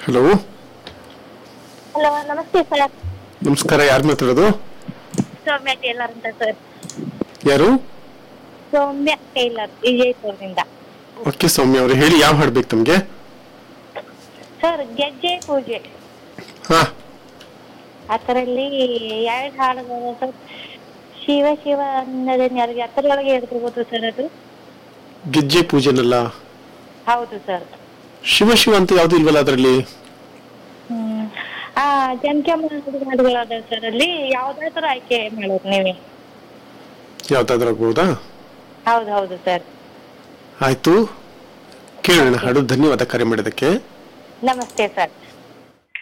hello hello ನಮಸ್ತೆ sir ನಮಸ್ಕಾರ ಯಾರು ಮಾತಾಡೋದು ಸೌಮ್ಯ ಟೇಲರ್ ಅಂತ ಸರ್ ಯಾರು ಸೌಮ್ಯ ಟೇಲರ್ ವಿಜಯಪುರದಿಂದ ಓಕೆ ಸೌಮ್ಯ ಅವರು ಹೇಳಿ ಯಾವ ಹಾಡ್ಬೇಕು ತಮಗೆ ಸರ್ ಗೆಜ್ಜೆ ಪೂಜೆ ಹಾ ಅದರಲ್ಲಿ ಎರಡು ಹಾಡುಗಳು ಸರ್ ಶಿವ ಶಿವ ಅನ್ನೋದೇ ಯಾರಿಗೆ ಅದರೊಳಗೆ ಹೇಳ್ಕೊಬೋದು ಸರ್ ಅದು ಗೆಜ್ಜೆ ಪೂಜೆನಲ್ಲ ಹೌದು ಸರ್ ಶಿವ ಶಿವ ಅಂತ ಯಾವ್ದು ಇಲ್ವಲ್ಲ ಅದರಲ್ಲಿ ಹ್ಮ್ ಆ ಜನ್ಕೆಮ್ಮ ಹಾಡುಗಳಾದ ಸರ್ ಅಲ್ಲಿ ಯಾವ್ದಾದ್ರು ಆಯ್ಕೆ ಮಾಡೋದು ನೀವೇ ಯಾವ್ದಾದ್ರು ಆಗ್ಬೋದಾ ಹೌದು ಹೌದು ಸರ್ ಆಯ್ತು ಕೇಳೋಣ ಹಾಡು ಧನ್ಯವಾದ ಕರೆ ಮಾಡಿದಕ್ಕೆ ನಮಸ್ತೆ ಸರ್